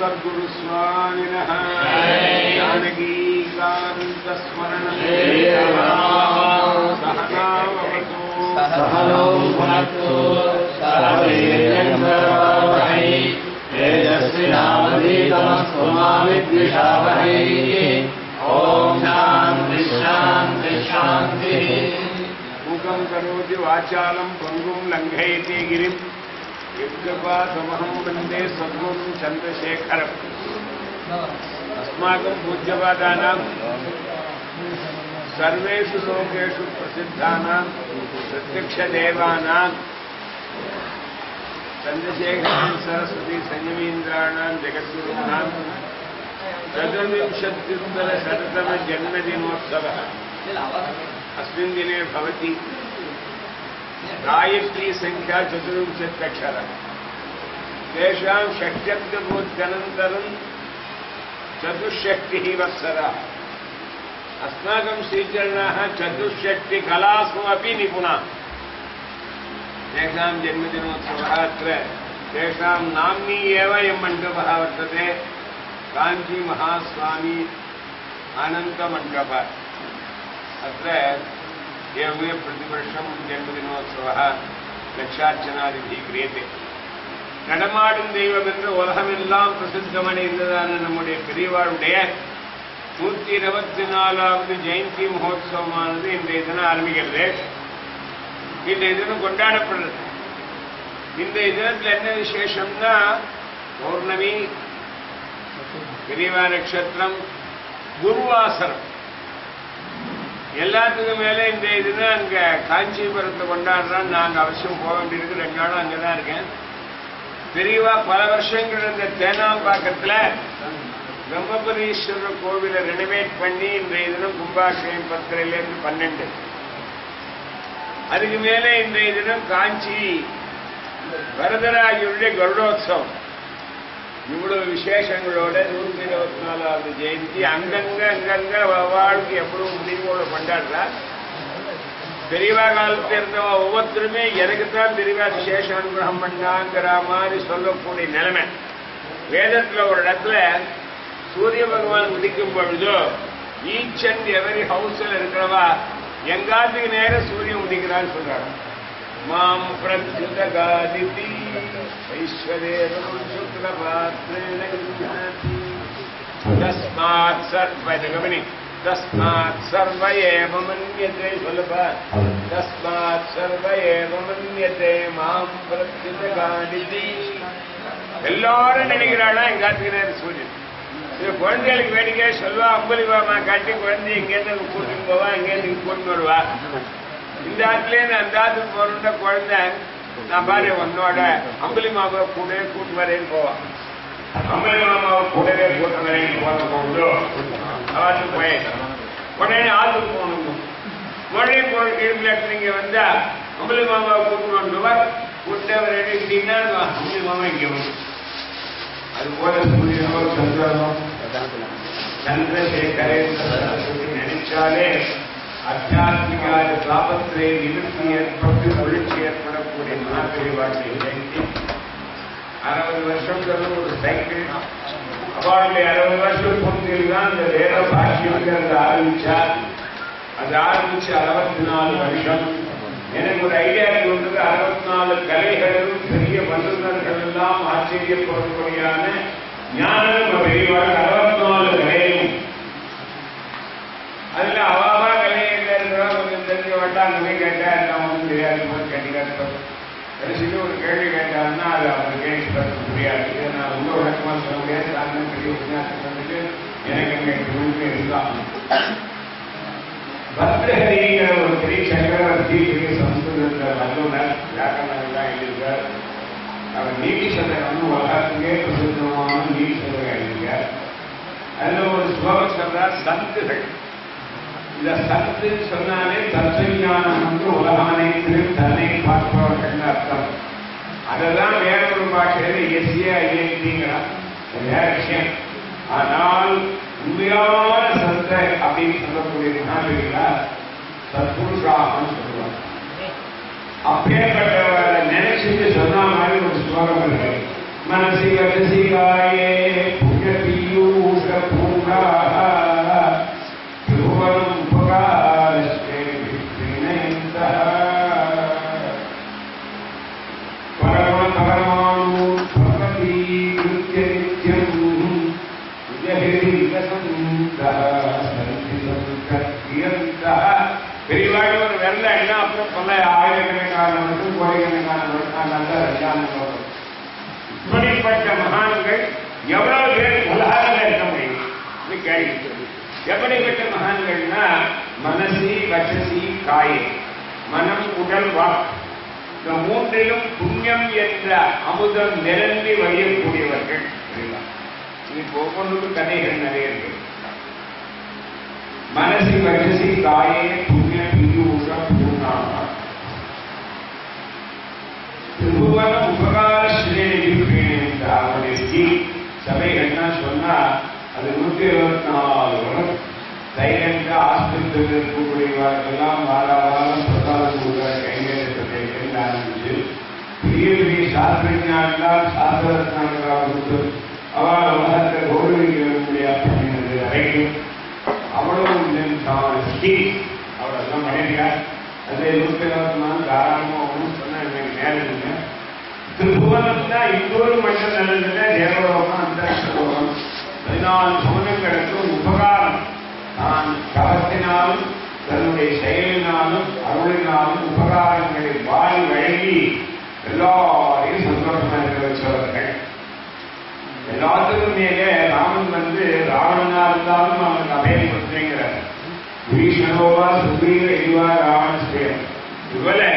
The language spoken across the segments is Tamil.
सद्गुरुस्वामिनः जानकीकान्तस्मरणम् सहनावतु सहनौ भुनक्तु सर्वैर्यङ्करवहै तेजस्विनामधीतमस्तु मा विद्विषावहै ॐ शान्ति शान्ति शान्तिः मूकं करोति वाचालं पङ्गुं लङ्घयति गिरिं यद्गपातमहं वन्दे सद्गुरुं चन्द्रशेखरम् अस्माकं पूज्यपादानां सर्वेषु लोकेषु प्रसिद्धानां प्रत्यक्षदेवानां चन्द्रशेखरां सरस्वती संयमीन्द्राणां जगद्गुरूणां चतुर्विंशत्युत्तरशततमजन्मदिनोत्सवः अस्मिन् दिने भवति गायत्री संख्या चतुर्विंशत्यक्षर तेषां षष्ट्यब्दभूत्यनन्तरं चतुष्षष्टिः वत्सरः अस्माकं श्रीचरणाः चतुष्षष्टिकलासु अपि निपुणाः तेषां जन्मदिनोत्सवः अत्र तेषां नाम्नी एव अयं मण्डपः वर्तते काञ्चीमहास्वामी अनन्तमण्डपः अत्र एवमेव प्रतिवर्षं जन्मदिनोत्सवः லட்சார்ச்சனாதிபதி கிரியத்தை நடமாடும் தெய்வம் என்று உலகமெல்லாம் பிரசித்தமடைந்ததான நம்முடைய பெரியவாளுடைய நூத்தி இருபத்தி நாலாவது ஜெயந்தி மகோத்சவமானது இன்றைய தினம் ஆரம்பிக்கிறது இன்றைய தினம் கொண்டாடப்படுறது இன்றைய தினத்தில் என்ன விசேஷம்னா பௌர்ணமி பெரியவா நட்சத்திரம் குருவாசரம் எல்லாத்துக்கும் மேல இந்த இதுனா அங்க காஞ்சிபுரத்தை கொண்டாடுறோம் நாங்க அவசியம் போக வேண்டியிருக்கு ரெண்டு நாளும் அங்கதான் இருக்கேன் பெரியவா பல வருஷங்கள் இந்த தேனாம்பாக்கத்துல பிரம்மபுரீஸ்வரர் கோவிலை ரெனோவேட் பண்ணி இன்றைய தினம் கும்பாபிஷேகம் பத்திரையில இருந்து பன்னெண்டு அதுக்கு மேல இன்றைய தினம் காஞ்சி வரதராஜருடைய கருடோத்சவம் இவ்வளவு விசேஷங்களோட நூத்தி இருபத்தி நாலாவது ஜெயந்தி அங்கங்க அங்கங்க வாழ்க்கை எவ்வளவு முடிவோட கொண்டாடுறா பெரியவா காலத்துல இருந்தவ ஒவ்வொருத்தருமே எனக்கு தான் பெரியவா விசேஷ அனுகிரகம் பண்ணாங்கிற மாதிரி சொல்லக்கூடிய நிலைமை வேதத்துல ஒரு இடத்துல சூரிய பகவான் உதிக்கும் பொழுதோ ஈச் அண்ட் எவரி ஹவுஸ்ல இருக்கிறவா எங்காத்துக்கு நேரம் சூரியன் உதிக்கிறான்னு சொல்றாங்க மாம் பிரத்யுதகாதிதி ஐஸ்வரேரம் சுக்லபாத்ரேண கிருஹாதி தஸ்மாத் சர்வ இது கவனி தஸ்மாத் சர்வ ஏவ மன்யதே சொல்லுப்பா தஸ்மாத் சர்வ ஏவ மன்யதே மாம் பிரத்யுதகாதிதி எல்லாரும் நினைக்கிறாளா எங்காத்துக்கு நேரம் சூரியன் இது குழந்தைகளுக்கு வேடிக்கை சொல்லுவா அம்பலி பாமா காட்டி குழந்தை இங்கேருந்து கூட்டிட்டு போவா இங்கேருந்து கூட்டிட்டு வருவா இந்த ஆத்துலேருந்து அந்த ஆத்துக்கு போறோம்னா குழந்தை நான் பாரு உன்னோட அம்பலி மாமாவை கூடவே கூட்டு வரேன்னு போவான் அம்பலி மாமாவை கூடவே கூட்டு வரேன்னு போன போகுதோ ஆத்துக்கு போயிட்டான் உடனே ஆத்துக்கு போகணும் உடனே போன கிளம்பி நீங்க வந்தா அம்பலி மாமாவை கூட்டு வந்துவார் கூட்டே வரேன்னு அம்பலி மாமா இங்க வரும் அதுபோல சூரியனோ சந்திரனோ சந்திரசேகரேந்திர நினைச்சாலே அத்தியாத்மிகார தாபத்திலே நிறுத்தி ஏற்பட்டு ஒழிச்சு ஏற்படக்கூடிய மகாபெரிவாட்டை ஜெயந்தி அறுபது வருஷங்கிறது ஒரு சைக்கிள் அவளுடைய அறுபது வருஷம் பொறுத்தில் தான் இந்த வேத பாஷ்யங்கிறத ஆரம்பிச்சார் அது ஆரம்பிச்சு அறுபத்தி நாலு வருஷம் எனக்கு ஒரு ஐடியா வந்தது அறுபத்தி நாலு கலைகளும் பெரிய வல்லுநர்கள் எல்லாம் ஆச்சரியப்படக்கூடியான ஞானம் பெரியவாள் அறுபத்தி நாலு கலையும் அதுல அவாவா கலையில இருக்கிறவா கொஞ்சம் தெரிஞ்ச வட்டாங்க கேட்டா எல்லாம் ஒன்றும் தெரியாது போது கண்டிப்பா கடைசியில் ஒரு கேள்வி கேட்டாருன்னா அது அவருக்கு எக்ஸ்பிரஸ் புரியாது இதை நான் ரொம்ப விளக்கமா சொல்ல முடியாது தாங்க பெரிய விஞ்ஞானத்தை வந்துட்டு எனக்கு அங்கே முழுக்க இருந்தான் பத்ரஹரிங்கிற ஒரு பெரிய சக்கரவர்த்தி பெரிய சம்ஸ்கிருதத்தில் வல்லுநர் வியாக்கரணங்கள்லாம் எழுதியிருக்கார் அவர் நீதி சதகம் உலகத்துக்கே பிரசித்தமான நீதி சதகம் எழுதியிருக்கார் அதுல ஒரு ஸ்லோகம் சொல்றார் சத்துகள் இந்த சத்துன்னு சொன்னாலே தத்துவஞானம் வந்து உலகம் அனைத்திலும் தன்னை பார்ப்பவர்கள் அர்த்தம் அதெல்லாம் வேற ஒரு பாஷையில எஸ்ஏ ஐஐடிங்கிறார் வேற விஷயம் ஆனால் உண்மையான சத்தை அப்படின்னு சொல்லக்கூடிய மகாபலிகளா சத்புருஷாகன்னு சொல்லுவாங்க அப்பேற்பட்ட நினைச்சுட்டு சொன்ன மாதிரி ஒரு ஸ்லோகம் இருக்கு மனசி வசிகாயே சொன்ன ஆயிரக்கணக்கான வருஷம் கோடிக்கணக்கான வருஷம் நல்ல ரஜானம் இப்படிப்பட்ட மகான்கள் எவ்வளவு பேர் உலகில் இருக்க முடியும் இது கேள்வி எப்படிப்பட்ட மகான்கள்னா மனசி வச்சசி காயே மனம் உடல் வாக்கு இந்த மூன்றிலும் புண்ணியம் என்ற அமுதம் நிரம்பி வழியக்கூடியவர்கள் புரியுதா? இது ஒவ்வொன்றுக்கும் கதைகள் நிறைய இருக்கு மனசி வச்சசி காயே புண்ணிய பிரியூஷ பூர்ணாமா திருபுவன உபகார ஸ்ரீனின் அவருடைய ஸ்ரீ சபைகள்லாம் சொன்னா அது நூற்றி இருபத்தி நாலு வரும் தைரங்க ஆஸ்பத்திரியில் இருக்கக்கூடியவர்களெல்லாம் வார வாரம் பிரசாதம் கொடுக்குற கைங்கரியத்தை இருந்து ஆரம்பிச்சு பெரிய பெரிய சாஸ்திரஞானெல்லாம் சாஸ்திரத்னாக்களாக கொடுத்து அவள் உலகத்தை கௌரவிக்கக்கூடிய அப்படிங்கிறது வரைக்கும் அவ்வளவு ஸ்ரீ அவரெல்லாம் மனைவியார் அதே நூற்றி இருபத்தி நாலு தாராளமாக ஒன்றும் சொன்ன எனக்கு நேரம் இல்லை திருபுவனம் தான் இன்னொரு மட்டம் நடந்தது தேவலோகம் அந்த லோகம் பதினாலு சோனங்களுக்கும் உபகாரம் நான் தவத்தினாலும் தன்னுடைய செயலினாலும் அருளினாலும் உபகாரங்களை வாரி வழங்கி எல்லாரையும் சந்தோஷமா இருக்க வச்சவர்கள் எல்லாத்துக்கும் மேலே ராமன் வந்து ராவணனா இருந்தாலும் அவனுக்கு அபயம் கொடுத்தேங்கிறார் பீஷணோவா சுக்ரீவ இதுவா ராவண சேரம் இவளை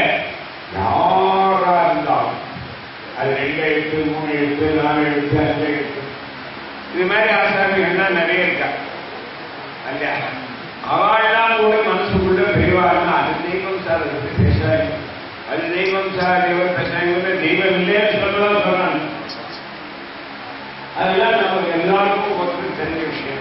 யாரா இருந்தாலும் அது ரெண்டு எழுத்து மூணு எழுத்து நாலு எழுத்து அஞ்சு எழுத்து இது மாதிரி ஆசாமிகள்லாம் நிறைய இருக்கா அல்ல அவள்லாம் கூட மனசுக்குள்ள பெரியவாள்னா அது தெய்வம் சார் அது பேசாது அது தெய்வம் சார் இவர் பேசாங்க தெய்வம் இல்லைன்னு சொல்லலாம் சொல்றாங்க அதெல்லாம் நமக்கு எல்லாருக்கும் ஒருத்தர் தெரிஞ்ச விஷயம்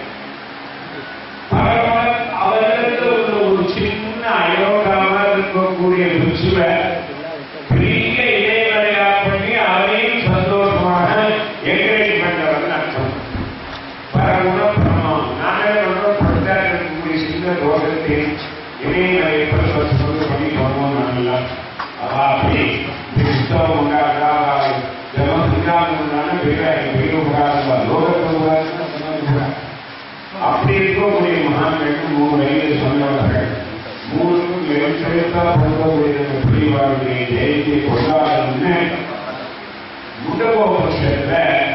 பரவாயில்ல அவர்களுக்கு ஒரு ஒரு சின்ன அயோகாம இருக்கக்கூடிய பிரிச்சுவை பெரிய இடைவெளியா பண்ணி அதையும் சந்தோஷமாக என்கரேஜ் பண்றவர்கள் அர்த்தம் பரகுண பிரமம் நானே ரொம்ப படுத்தா இருக்கக்கூடிய சின்ன தோட்டத்தை இணையங்களை பரிசோதனை பண்ணி போனோம் நல்லா அப்படி கிறிஸ்தவம் உண்டாக்கா ஜெபம் உண்டான பெரிய பெரிய உபகாரம் லோகத்துக்கு அப்படி இருக்கக்கூடிய மகான்களுக்கு மூணு வயதில் சொன்னவர்கள் மூணுக்கும் எழுத்தெழுத்தா பொருந்தக்கூடிய பிரிவாருடைய ஜெயந்தி கொண்டாடணும்னு முண்டகோபனிஷத்துல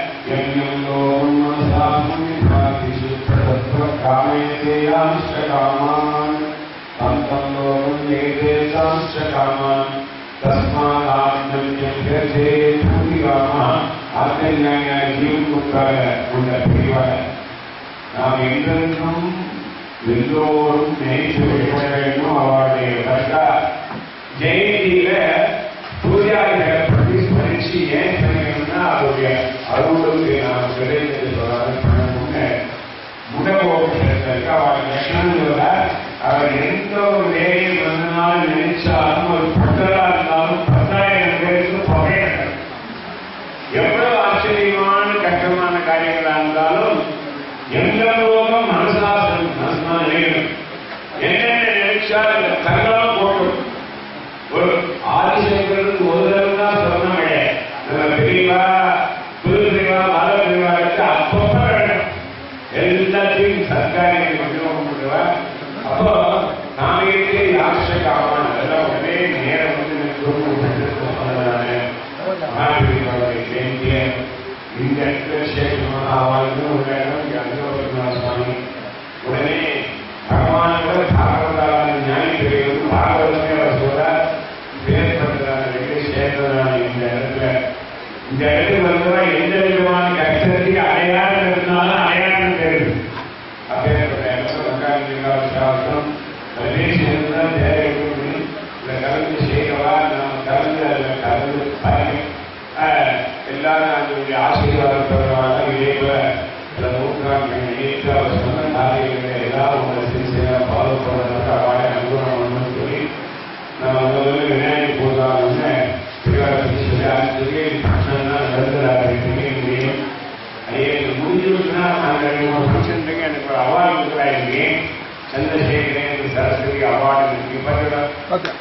காமேதேயாம்சகாமான் தந்தம் லோகம் ஏதேசாம்ச காமான் தஸ்மாதாத்மம் ஜெயதே பூமிகாமா ஆத்தன்யாய ஜீவன் கொடுத்தார உள்ள பிரிவார நாம் எங்கிருந்தும் எல்லோரும் நினைத்து விட வேண்டும் அவருடைய கர்த்தா ஜெயந்தியில பூஜாரிகளை பற்றி ஸ்மரிச்சு ஏன் பண்ணணும்னா அவருடைய அருளுக்கு நாம் விரைந்து சொல்லாத பண்ணணும்னு முடகோபுரத்திற்கு அவர் லட்சணங்கள அவர் எந்த ஒரு வேலையும் வந்தனாலும் நினைச்சாலும் ஒரு பட்டலா இருந்தாலும் பத்தாயிரம் பேருக்கு பகையினர் எவ்வளவு ஆச்சரியமான கஷ்டமான காரியங்களா இருந்தாலும் எந்த லோகம் மனசாசனம் மனசா நினைக்கணும் என்னென்ன நினைச்சா அந்த கண்ணெல்லாம் போட்டும் ஒரு ஆதிசங்கருக்கு ஒரு தடவை தான் சொன்னாங்க நம்ம பெரியவா புது பெரியவா மத பெரியவாருக்கு அப்பப்ப வேணும் எல்லாத்தையும் சர்க்காரி கொஞ்சம் பண்ணுவா அப்போ நாளைக்கு யாருஷக்கு ஆவான் அதெல்லாம் உடனே நேரம் வந்து எனக்கு சொன்னதானே மகாபெரியவாவுடைய ஜெயந்திய இந்த இடத்துல சேஷமாக ஆவான்னு ஒரு இடம் இங்க அங்கோபுரா சுவாமி உடனே பகவானோட பாகவதான ஞானி பெரியவர் பாகவதமே அவர் சொல்றார் பேர் பண்றாங்க ரெண்டு சேர்ந்ததான இந்த இடத்துல இந்த இடத்துக்கு வந்தவா எந்த விதமான கஷ்டத்தை அடையாளம் இருந்தாலும் அடையாளம் தெரியுது அப்பேற்பட்ட இடத்துல உட்கார்ந்து பிரதேசம் தேவை இந்த கலந்து செய்யவா நாம் கலந்து அதில் கலந்து பயணி எல்லாரும் அதனுடைய ஆசீர்வாதம் பெறுவாங்க இதேபோல இந்த நூற்றாண்டு நினைத்து அவர் சொன்ன காரியங்களை எல்லாரும் உங்களை சின்சியராக ஃபாலோ பண்ணுறதுக்கு அவளை அனுகூலம் பண்ணணும்னு சொல்லி நம்ம முதல்ல விநாயகர் பூஜான்னு பிரிவாரத்தை சொல்லி அதுக்கு பிரச்சனை நடந்துடாது முடியும் அதே முடிஞ்சுன்னா நாங்கள் ஃபங்க்ஷனுக்கு எனக்கு ஒரு அவார்டு கொடுக்குறாங்க சந்திரசேகரன் எனக்கு சரஸ்வதி அவார்டு இருக்கு பார்த்தீங்களா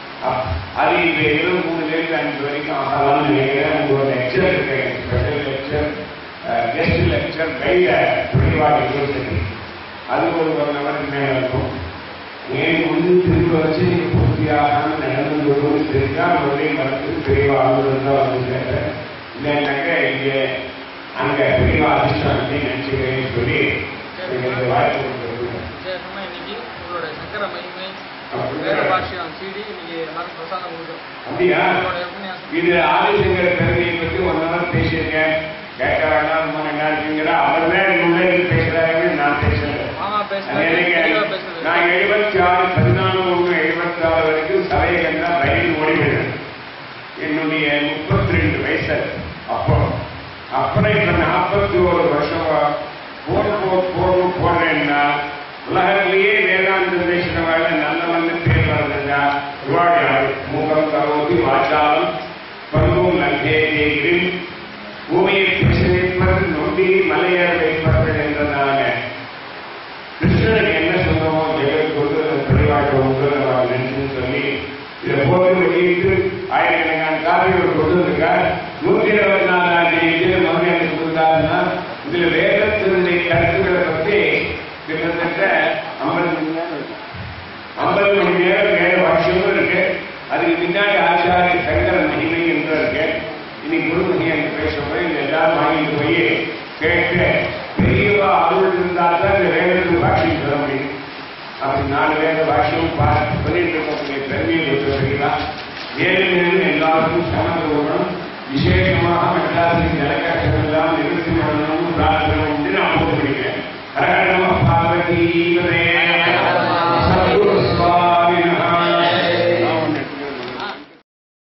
அது இப்போ இருபது மூணு பேருக்கு அஞ்சு வரைக்கும் ஆகலாம்னு நினைக்கிறேன் உங்களோட லெக்சர் இருக்கு ஸ்பெஷல் லெக்சர் கெஸ்ட் லெக்சர் கைட பிரிவாக யூனிவர்சிட்டி அது ஒரு ஒன் ஹவருக்கு மேலே இருக்கும் ஏன் வந்து திரும்ப வச்சு பூர்த்தியாக நடந்து கொண்டு திருக்காமலை மரத்துக்கு பெரியவா ஆளுநர் தான் வந்து சேர்றேன் இல்லைன்னாக்க இங்கே அங்க பெரியவா அதிர்ஷ்டத்தை நினைச்சுக்கிறேன்னு சொல்லி எனக்கு வாய்ப்பு கொடுத்துருக்கேன் விசேஷமா இன்னைக்கு உங்களோட சங்கர மகிமை அப்படியா? வேத பாஷ்யம் சிடி இன்னைக்கு எல்லாரும் பிரசாதம் கொடுக்கும் அப்படியா உங்களோட உபன்யாசம் இது ஆதிசங்கர பெருமையை பற்றி ஒன் ஹவர் பேசியிருக்கேன் கேட்க வேண்டாம் ரொம்ப நல்லா இருக்குங்கிற அவர் தான் முன்னாடி பேசுறாருன்னு நான் பேசுறேன் மாமா பேசுறது அன்னைக்கு தெளிவா பேசுறது நான் எழுபத்தி ஆறு பதினாலு ஒன்று எழுபத்தி ஆறு வரைக்கும் சபையை கண்டா ரயில் ஓடிவிடுறேன் என்னுடைய முப்பத்தி ரெண்டு வயசு அப்போ அப்புறம் இப்ப நாற்பத்தி ஒரு வருஷம் போர் போர் போர் போடுறேன்னா உலகத்திலேயே வேதாந்த தேசவாழ நல்லவன்னு பேர் வருதுன்னா இவாள் மூகம் கரோதி வாச்சாலம் பருவம் நல்கே தேகில் பூமியை பிரசவிப்பது நொண்டி மலையேற வைப்பது என்றதான கிருஷ்ணனுக்கு என்ன சொன்னமோ ஜெகத் கொண்டு தெளிவாக உண்டு நம்ம நினைச்சுன்னு சொல்லி இதை போட்டு வெளியிட்டு ஆயிரக்கணக்கான காப்பிகள் கொண்டு வந்திருக்கார் நூத்தி இருபத்தி நாலாம் தேதி மறுபடியும் எனக்கு கொடுத்தாருன்னா இதுல வேதத்தினுடைய கருத்துக்களை பத்தி கிட்டத்தட்ட ஐம்பது மணி நேரம் இருக்கு ஐம்பது மணி நேரம் வேத வாக்கியமும் இருக்கு அதுக்கு பின்னாடி ஆச்சாரிய சங்கர மகிமை என்று இருக்கு இன்னைக்கு குருமணி எனக்கு பேச போய் இந்த எல்லாரும் வாங்கிட்டு போய் கேட்டு பெரியவா அருள் இருந்தால் தான் இந்த வேதத்துக்கு வாக்கியம் சொல்ல முடியும் அப்படி நாலு வேத வாக்கியம் பார்த்து சொல்லிட்டு இருக்கக்கூடிய பெருமையை சொல்லிக்கலாம் வேறு வேறு எல்லாருக்கும் சமந்த கொடுக்கணும் விசேஷமாக மெட்ராஸின் நிலக்கட்டம் எல்லாம் நிறுத்தி பண்ணணும்னு பிரார்த்தனை உண்டு நான் போட்டு பிடிக்கிறேன் ஹரஹர நம பார்வதி